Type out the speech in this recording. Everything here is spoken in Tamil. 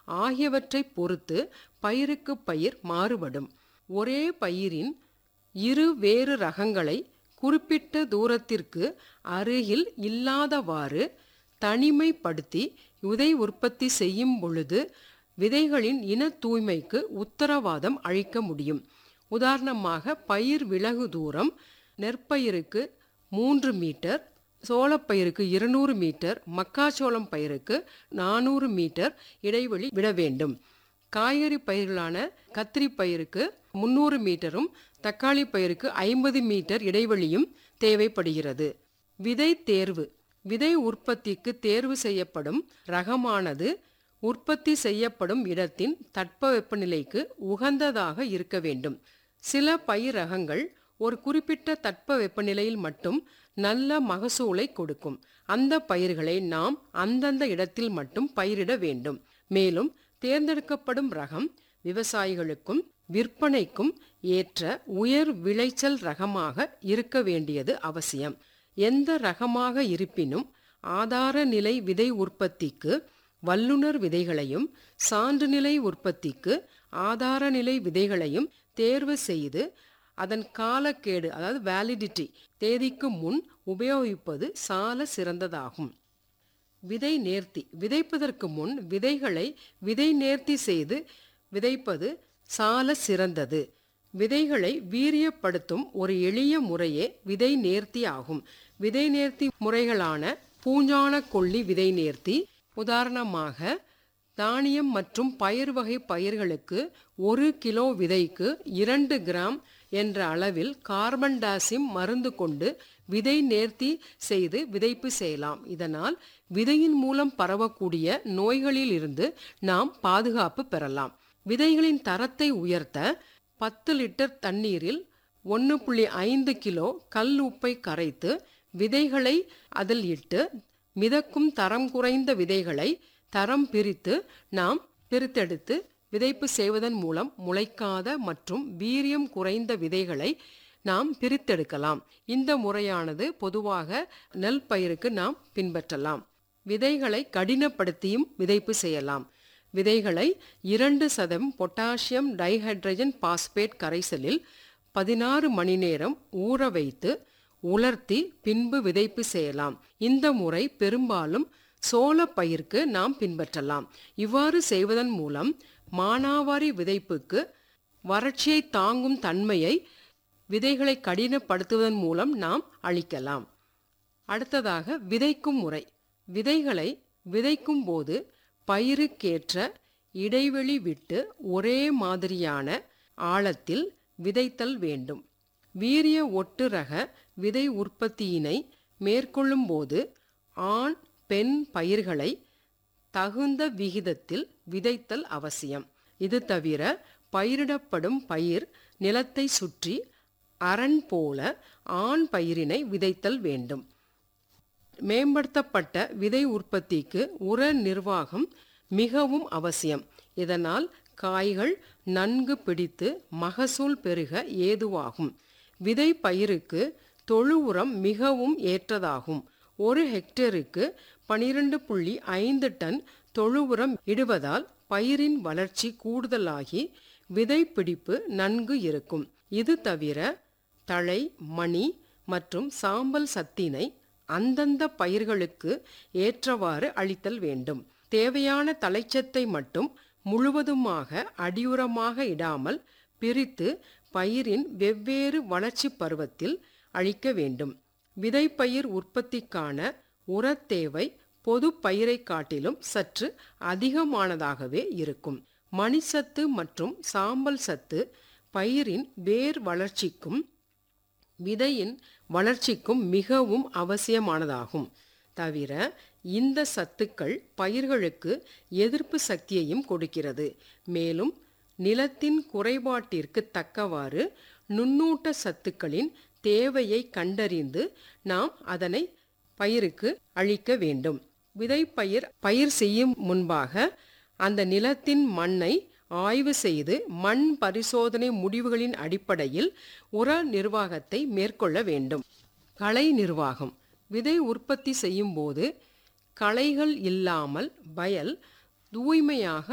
ஆகியவற்றைப் பொறுத்து பயிருக்கு பயிர் மாறுபடும் ஒரே பயிரின் இரு வேறு ரகங்களை குறிப்பிட்ட தூரத்திற்கு அருகில் இல்லாதவாறு தனிமைப்படுத்தி விதை உற்பத்தி செய்யும் பொழுது விதைகளின் இன தூய்மைக்கு உத்தரவாதம் அளிக்க முடியும் உதாரணமாக பயிர் விலகு தூரம் நெற்பயிருக்கு மூன்று மீட்டர் சோளப்பயிருக்கு இருநூறு மீட்டர் மக்காச்சோளம் பயிருக்கு நானூறு மீட்டர் இடைவெளி விட வேண்டும் காய்கறி பயிர்களான கத்திரி பயிருக்கு முந்நூறு மீட்டரும் தக்காளி பயிருக்கு ஐம்பது மீட்டர் இடைவெளியும் தேவைப்படுகிறது விதை தேர்வு விதை உற்பத்திக்கு தேர்வு செய்யப்படும் ரகமானது உற்பத்தி செய்யப்படும் இடத்தின் தட்பவெப்பநிலைக்கு உகந்ததாக இருக்க வேண்டும் சில பயிர் ரகங்கள் ஒரு குறிப்பிட்ட தட்பவெப்பநிலையில் மட்டும் நல்ல மகசூலை கொடுக்கும் அந்த பயிர்களை நாம் அந்தந்த இடத்தில் மட்டும் பயிரிட வேண்டும் மேலும் தேர்ந்தெடுக்கப்படும் ரகம் விவசாயிகளுக்கும் விற்பனைக்கும் ஏற்ற உயர் விளைச்சல் ரகமாக இருக்க வேண்டியது அவசியம் எந்த ரகமாக இருப்பினும் ஆதார நிலை விதை உற்பத்திக்கு வல்லுனர் விதைகளையும் சான்றுநிலை உற்பத்திக்கு ஆதார நிலை விதைகளையும் தேர்வு செய்து அதன் காலக்கேடு அதாவது வேலிடிட்டி தேதிக்கு முன் உபயோகிப்பது சால சிறந்ததாகும் விதை நேர்த்தி விதைப்பதற்கு முன் விதைகளை விதை நேர்த்தி செய்து விதைப்பது சால சிறந்தது விதைகளை வீரியப்படுத்தும் ஒரு எளிய முறையே விதை நேர்த்தி ஆகும் விதை நேர்த்தி முறைகளான பூஞ்சான கொல்லி விதை நேர்த்தி உதாரணமாக தானியம் மற்றும் பயிர் வகை பயிர்களுக்கு ஒரு கிலோ விதைக்கு இரண்டு கிராம் என்ற அளவில் கார்பன் டாசிம் மருந்து கொண்டு விதை நேர்த்தி செய்து விதைப்பு செய்யலாம் இதனால் விதையின் மூலம் பரவக்கூடிய நோய்களில் இருந்து நாம் பாதுகாப்பு பெறலாம் விதைகளின் தரத்தை உயர்த்த பத்து லிட்டர் தண்ணீரில் ஒன்று புள்ளி ஐந்து கிலோ கல் உப்பை கரைத்து விதைகளை அதில் இட்டு மிதக்கும் தரம் குறைந்த விதைகளை தரம் பிரித்து நாம் பிரித்தெடுத்து விதைப்பு செய்வதன் மூலம் முளைக்காத மற்றும் வீரியம் குறைந்த விதைகளை நாம் பிரித்தெடுக்கலாம் இந்த முறையானது பொதுவாக நெல் பயிருக்கு நாம் பின்பற்றலாம் விதைகளை கடினப்படுத்தியும் விதைப்பு செய்யலாம் விதைகளை இரண்டு சதம் பொட்டாசியம் டைஹைட்ரஜன் பாஸ்பேட் கரைசலில் பதினாறு மணி நேரம் ஊற வைத்து உலர்த்தி பின்பு விதைப்பு செய்யலாம் இந்த முறை பெரும்பாலும் சோள பயிர்க்கு நாம் பின்பற்றலாம் இவ்வாறு செய்வதன் மூலம் மானாவாரி விதைப்புக்கு வறட்சியை தாங்கும் தன்மையை விதைகளை கடினப்படுத்துவதன் மூலம் நாம் அளிக்கலாம் அடுத்ததாக விதைக்கும் முறை விதைகளை விதைக்கும் போது பயிருக்கேற்ற இடைவெளி விட்டு ஒரே மாதிரியான ஆழத்தில் விதைத்தல் வேண்டும் வீரிய ஒட்டு ரக விதை உற்பத்தியினை மேற்கொள்ளும் போது ஆண் பெண் பயிர்களை தகுந்த விகிதத்தில் விதைத்தல் அவசியம் இது தவிர பயிரிடப்படும் பயிர் நிலத்தை சுற்றி அரண் போல ஆண் பயிரினை விதைத்தல் வேண்டும் மேம்படுத்தப்பட்ட விதை உற்பத்திக்கு உர நிர்வாகம் மிகவும் அவசியம் இதனால் காய்கள் நன்கு பிடித்து மகசூல் பெருக ஏதுவாகும் விதை பயிருக்கு தொழு உரம் மிகவும் ஏற்றதாகும் ஒரு ஹெக்டேருக்கு பனிரெண்டு புள்ளி ஐந்து டன் தொழு உரம் இடுவதால் பயிரின் வளர்ச்சி கூடுதலாகி விதை பிடிப்பு நன்கு இருக்கும் இது தவிர தழை மணி மற்றும் சாம்பல் சத்தினை அந்தந்த பயிர்களுக்கு ஏற்றவாறு அளித்தல் வேண்டும் தேவையான தலைச்சத்தை மட்டும் முழுவதுமாக அடியுரமாக இடாமல் பிரித்து பயிரின் வெவ்வேறு வளர்ச்சி பருவத்தில் அளிக்க வேண்டும் விதைப்பயிர் உற்பத்திக்கான உரத் தேவை பொது பயிரை காட்டிலும் சற்று அதிகமானதாகவே இருக்கும் மணிசத்து மற்றும் சாம்பல் சத்து பயிரின் வேர் வளர்ச்சிக்கும் விதையின் வளர்ச்சிக்கும் மிகவும் அவசியமானதாகும் தவிர இந்த சத்துக்கள் பயிர்களுக்கு எதிர்ப்பு சக்தியையும் கொடுக்கிறது மேலும் நிலத்தின் குறைபாட்டிற்கு தக்கவாறு நுண்ணூட்ட சத்துக்களின் தேவையை கண்டறிந்து நாம் அதனை பயிருக்கு அளிக்க வேண்டும் விதைப்பயிர் பயிர் செய்யும் முன்பாக அந்த நிலத்தின் மண்ணை ஆய்வு செய்து மண் பரிசோதனை முடிவுகளின் அடிப்படையில் உர நிர்வாகத்தை மேற்கொள்ள வேண்டும் களை நிர்வாகம் விதை உற்பத்தி செய்யும் போது களைகள் இல்லாமல் வயல் தூய்மையாக